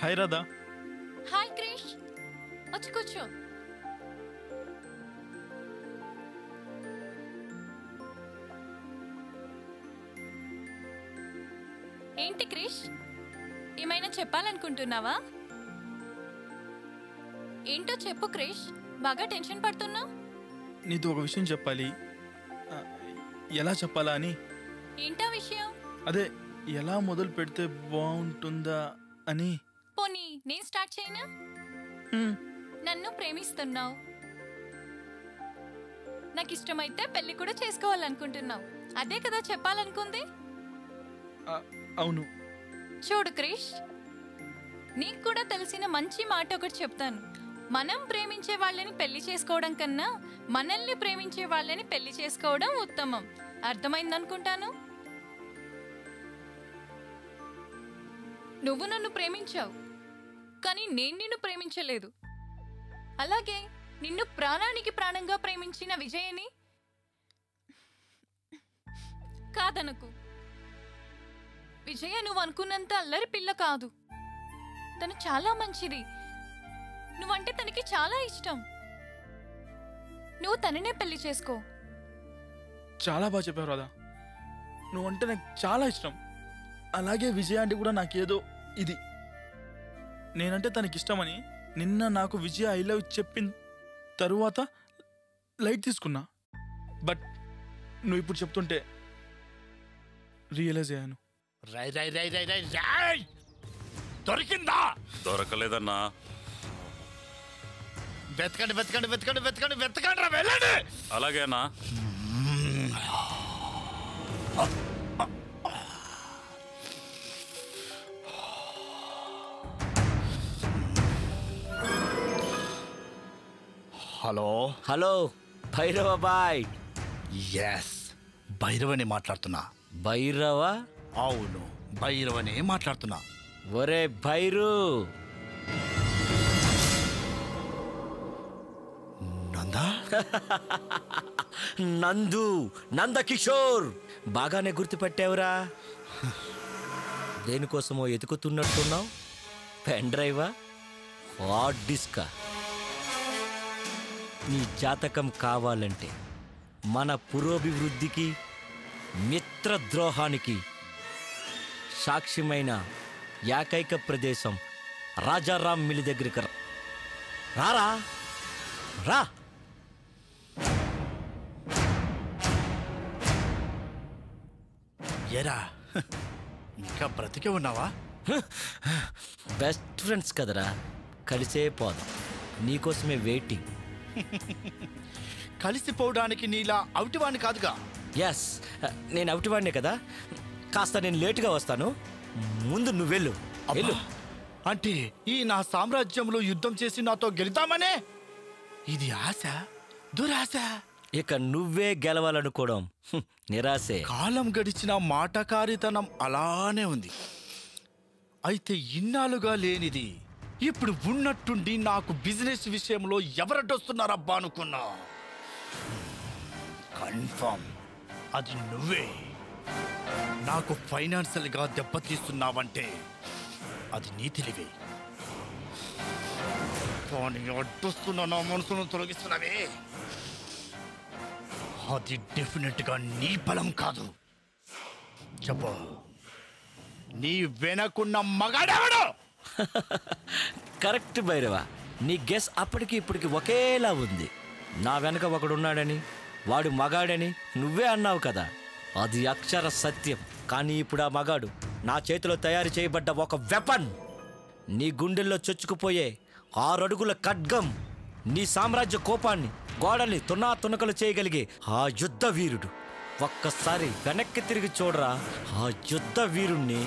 Hi Radha hi Krish వచ్చి కూర్చో ఏంటి క్రిష్ ఏమైనా చెప్పాలనుకుంటున్నావా ఏంటో చెప్పు క్రిష్ బాగా టెన్షన్ పడుతున్నావు నీతో ఒక విషయం చెప్పాలి ఆ, ఎలా చెప్పాలా అని ఏంటా విషయం అదే ఎలా మొదలు పెడితే బాగుంటుందా అని పోనీ నేను స్టార్ట్ చేయనా హ్మ్, నన్ను ప్రేమిస్తున్నావు నాకు ఇష్టమైతే పెళ్లి కూడా చేసుకోవాలనుకుంటున్నావు అదే కదా చెప్పాలనుకుంది ఆ, అవును చూడు క్రిష్ నీకు కూడా తెలిసిన మంచి మాట ఒకటి చెప్తాను మనం ప్రేమించే వాళ్ళని పెళ్లి చేసుకోవడం కన్నా మనల్ని ప్రేమించే వాళ్ళని పెళ్లి చేసుకోవడం ఉత్తమం అర్థమైందనుకుంటాను నువ్వు నన్ను ప్రేమించావు కానీ నేను నిన్ను ప్రేమించలేదు అలాగే నిన్ను ప్రాణానికి ప్రాణంగా ప్రేమించిన విజయని కాదనకు విజయ నువ్వు అనుకున్నంత అల్లరి పిల్ల కాదు తను చాలా మంచిది నువ్వంటే తనకి చాలా ఇష్టం నువ్వు తననే పెళ్లి చేసుకో చాలా బాగా చెప్పావు రాధా నువ్వంటే నాకు చాలా ఇష్టం అలాగే విజయ అంటే కూడా నాకేదో ఇది నేనంటే తనకి ఇష్టమని నిన్న నాకు విజయ ఐ లవ్ చెప్పిన తరువాత లైట్ తీసుకున్నా బట్ నువ్వు ఇప్పుడు చెప్తుంటే రియలైజ్ అయ్యాను రై రై రై రై రై రై దొరికిందా దొరకలేదన్నా వెతకండి వెతకండి వెతకండి వెతకండి వెతకండి రా వెళ్ళండి అలాగే అన్నా హలో హలో భైరవ బాయ్ ఎస్ భైరవని మాట్లాడుతున్నా భైరవ అవును భైరవని మాట్లాడుతున్నా ఒరే భైరు నందా నందు నందకిషోర్ బాగానే గుర్తుపెట్టావురా దేనికోసమో ఎతుకుతున్నట్టున్నావు పెన్ డ్రైవా హార్డ్ డిస్కా నీ జాతకం కావాలంటే మన పురోభివృద్ధికి మిత్రద్రోహానికి సాక్ష్యమైన ఏకైక ప్రదేశం రాజారాం మిల్లి దగ్గరికి రా. రారా రా ఎరా ఇంకా బ్రతికే ఉన్నావా బెస్ట్ ఫ్రెండ్స్ కదరా కలిసే పోదాం నీకోసమే వెయిటింగ్ కలిసిపోవడానికి నీలా అవుటివాణ్ణి కాదుగా ఎస్ నేను అవుటివాడినే కదా కాస్త నేను లేటుగా వస్తాను ముందు నువ్వు వెళ్ళు వెళ్ళు అబ్బా, అంటే ఈ నా సామ్రాజ్యంలో యుద్ధం చేసి నాతో గెలుతామనే ఇది ఆశ దురాశ ఇక నువ్వే గెలవాలనుకోవడం హ్మ్, నిరాశే కాలం గడిచిన మాటకారితనం అలానే ఉంది అయితే ఇన్నాళ్ళుగా లేనిది ఇప్పుడు ఉన్నట్టుండి నాకు బిజినెస్ విషయంలో ఎవరడ్డొస్తున్నారబ్బా అనుకున్నా కన్ఫర్మ్ అది నువ్వే నాకు ఫైనాన్షియల్గా దెబ్బతీస్తున్నావంటే అది నీ తెలివే కానీ అడ్డొస్తున్న నా మనసును తొలగిస్తున్నావే అది డెఫినెట్గా నీ బలం కాదు చెప్పు నీ వెనకున్న మగాడెవడు కరెక్ట్ భైరవ నీ గెస్ అప్పటికి ఇప్పటికి ఒకేలా ఉంది నా వెనక ఒకడున్నాడని వాడు మగాడని నువ్వే అన్నావు కదా అది అక్షర సత్యం కానీ ఇప్పుడు ఆ మగాడు నా చేతిలో తయారు చేయబడ్డ ఒక వెపన్ నీ గుండెల్లో చొచ్చుకుపోయే ఆరడుగుల ఖడ్గం నీ సామ్రాజ్య కోపాన్ని గోడల్ని తునా తునకలు చేయగలిగే ఆ యుద్ధ వీరుడు ఒక్కసారి వెనక్కి తిరిగి చూడరా ఆ యుద్ధ వీరుణ్ణి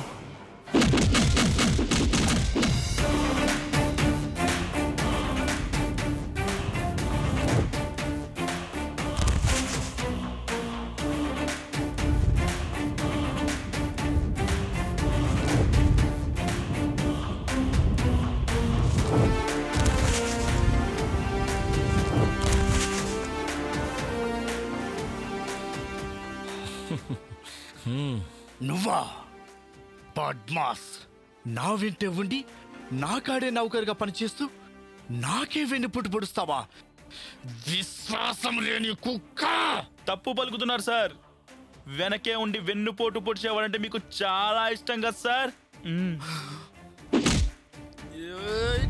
నువ్వా పద్మాస్ నా వెంటే ఉండి నాకాడే నౌకరుగా పనిచేస్తూ నాకే వెన్నుపుట్టు పొడుస్తావా విశ్వాసం లేని కుక్క తప్పు పలుకుతున్నారు సార్ వెనకే ఉండి వెన్నుపోటు పొడిచేవాడంటే మీకు చాలా ఇష్టం కదా సార్ మ్మ్. ఏయ్.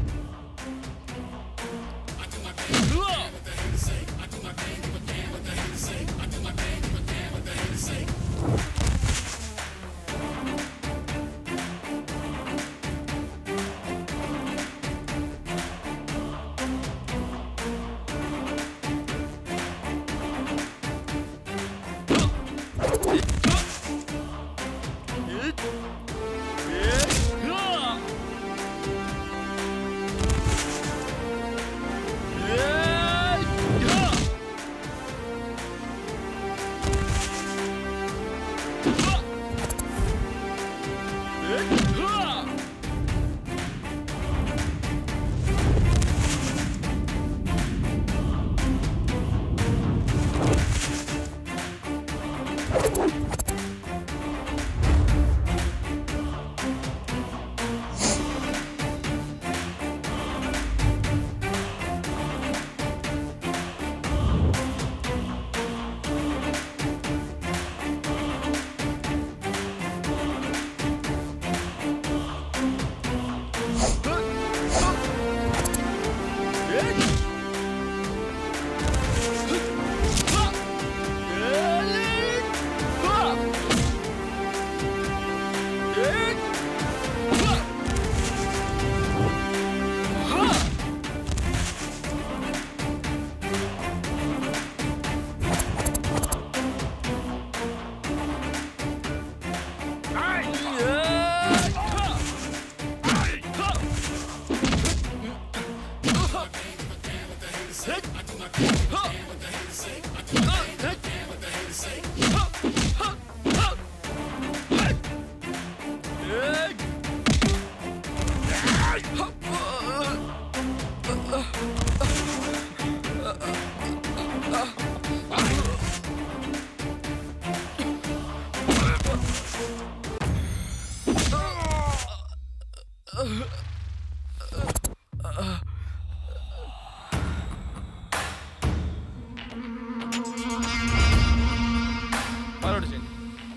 ఫార్వర్డ్ చేయండి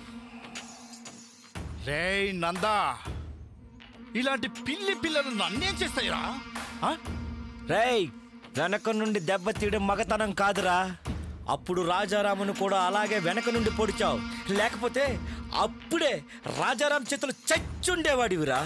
రేయ్ నందా ఇలాంటి పిల్లి పిల్లలు నన్నేం చేస్తాయిరా ఆ? రేయ్ వెనక నుండి దెబ్బ తీయడం మగతనం కాదురా అప్పుడు రాజారామును కూడా అలాగే వెనక నుండి పొడిచావు లేకపోతే అప్పుడే రాజారాం చేతులు చచ్చుండేవాడివిరా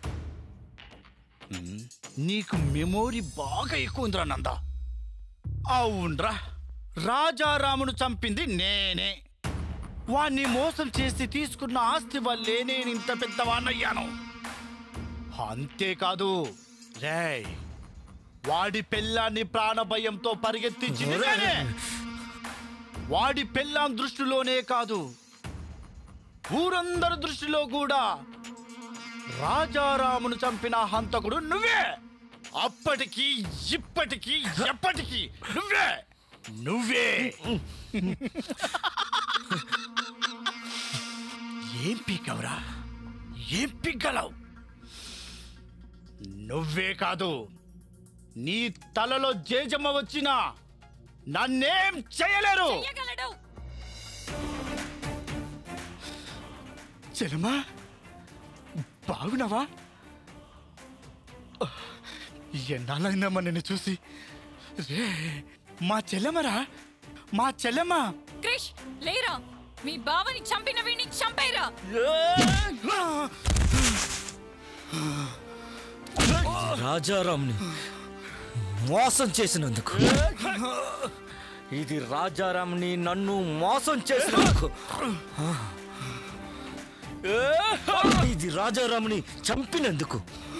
నీకు మెమోరీ బాగా ఎక్కువ ఉందిరా నందా అవునరా రాజారామును చంపింది నేనే వాణ్ణి మోసం చేసి తీసుకున్న ఆస్తి వల్లే నేను ఇంత పెద్దవాణ్ణయ్యాను అంతేకాదు రేయ్ వాడి పెళ్ళాన్ని ప్రాణభయంతో పరిగెత్తించింది నేనే. వాడి పెళ్ళాం దృష్టిలోనే కాదు ఊరందరి దృష్టిలో కూడా రాజారామును చంపిన హంతకుడు నువ్వే అప్పటికి ఇప్పటికి ఎప్పటికి నువ్వే నువ్వే ఏం పీకవురా ఏం పీక్కలవు నువ్వే కాదు నీ తలలో జేజమ్మ వచ్చినా నన్నేం చేయలేరు చెయ్యగలడు చెలమా బాగున్నావా ఎన్నాళ్ళైందమ్మా నిన్ను చూసి రే మా చెల్లెమరా మా చెల్లెమ్మ క్రిష్ లేరా మీ బావని చంపిన వీడిని చంపేరా రాజారాంని మోసం చేసినందుకు ఇది రాజారాంని నన్ను మోసం చేసినందుకు ఇది రాజారాంని చంపినందుకు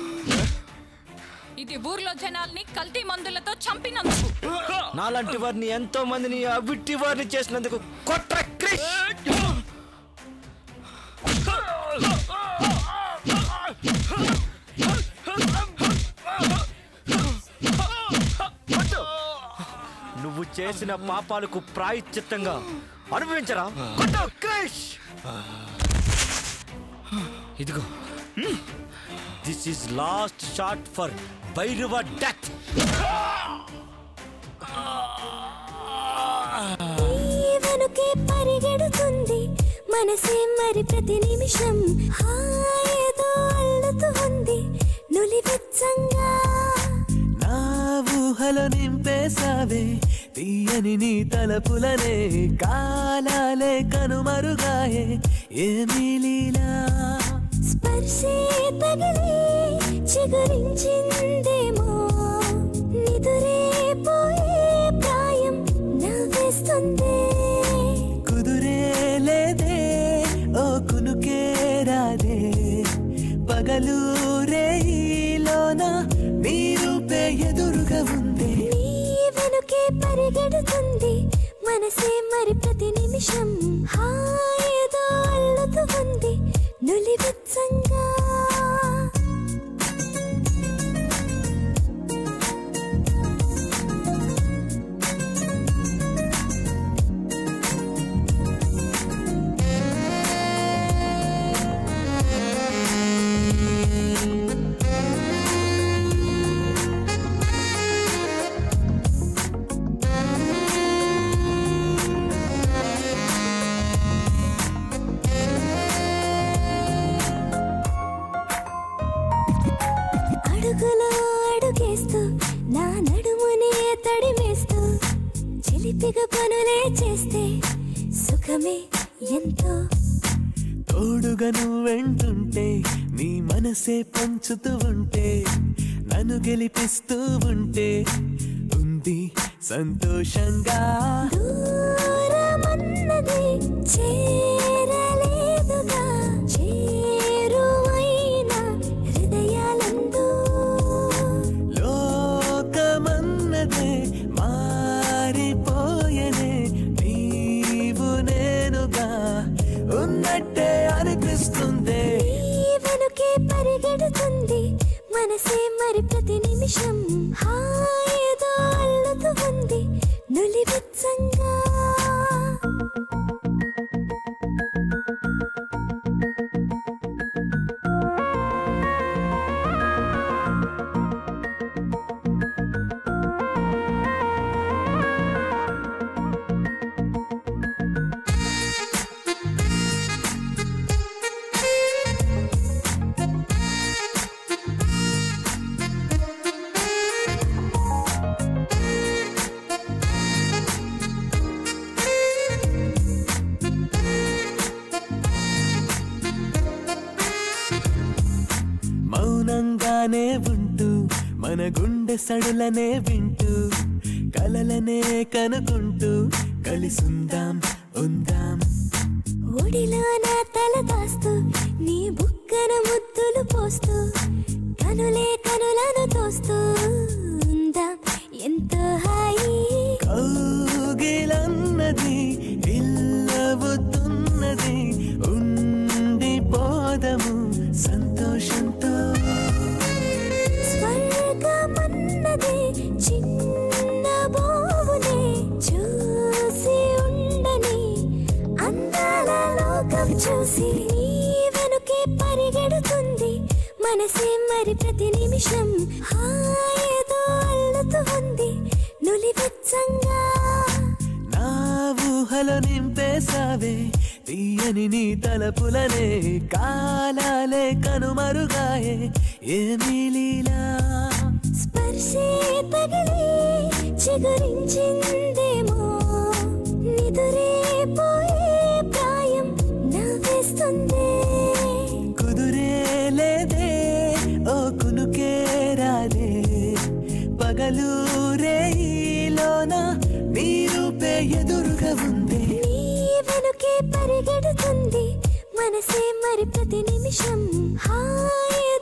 ఇది ఊర్లో జనాల్ని కల్తీ మందులతో చంపినందుకు నాలాంటి వారిని ఎంతో మందిని అవిట్టి వారిని చేసినందుకు కొట్ర క్రిష్ నువ్వు చేసిన పాపాలకు ప్రాయశ్చిత్తంగా అనుభవించరా కొట్టు క్రిష్ ఇదిగో this this is last shot for Bhairava death నీ వెనుకే పరిగెడుతుంది మనసే మరి ప్రతి నిమిషం హాయేదో అల్లుతూ ఉంది నులివెచ్చంగా నా ఊహలో నింపేశావే తీయని నీ తలపులనే కాలాలే కనుమరుగాయే ఏమీ లీలా స్పర్శే తగిలి చిగురించిందేమో నిదురే పోయే ప్రాయం నవ్వేస్తుంది కుదురే లేదే ఓ కునుకే రాదే పగలు రేయిలోన నీ రూపే ఎదురుగా ఉందే నీ వెనుకే పరిగెడుతుంది మనసే మరి ప్రతి నిమిషం హాయేదో అల్లుతూ ఉంది నులివెచ్చంగా అడుగులో అడుగేస్తూ నా నడుమునే తడిమేస్తూ చిలిపిగా పనులే చేస్తే సుఖమే ఎంతో తోడుగా నువ్వెంటుంటే నీ మనసే పంచుతూ ఉంటే నన్ను గెలిపిస్తూ ఉంటే ఉంది సంతోషంగా దూరమన్నది చేరలేదుగా చేరువైన హృదయాలందు లోకమన్నదే మారిపోయనే నీవు నేనుగా ఉన్నట్టే అనిపిస్తుంది నీ వెనుకే పరిగెడుతుంది మనసే మరి ప్రతి నిమిషం హాయేదో అల్లుతూ ఉంది నులివెచ్చంగా మౌనంగానే ఉంటూ మన గుండె సడులనే వింటూ కలలనే కనుకుంటూ కలిసుందాం ఉందాం ఒడిలో నా తల దాస్తూ నీ బుక్కన ముద్దులు పోస్తూ కనులే కనులను తోస్తూ ఉందాం ఎంతో హాయి కౌగిలన్నది ఇల్లవుతున్నది ఉండిపోదము సంతోషంతో స్వర్గమన్నది చిన్న బావునే చూసి ఉండని అందాల లోకం చూసి నీ వెనుకే పరిగెడుతుంది మనసే మరి ప్రతి నిమిషం హాయేదో అల్లుతూ ఉంది నులివెచ్చంగా నా ఊహలో నింపేశావే తీయని నీ తలపులనే కాలాలే కనుమరుగాయే ఏమీ లీలా స్పర్శే తగిలి చిగురించిందేమో నిదురే పోయే ప్రాయం నవ్వేస్తుంది కుదురే లేదే ఓ కునుకే రాదే పగలు రేయిలోన నీ రూపే ఎదురుగా ఉందే నీ వెనుకే పరిగెడుతుంది మనసే మరి ప్రతి నిమిషం హాయే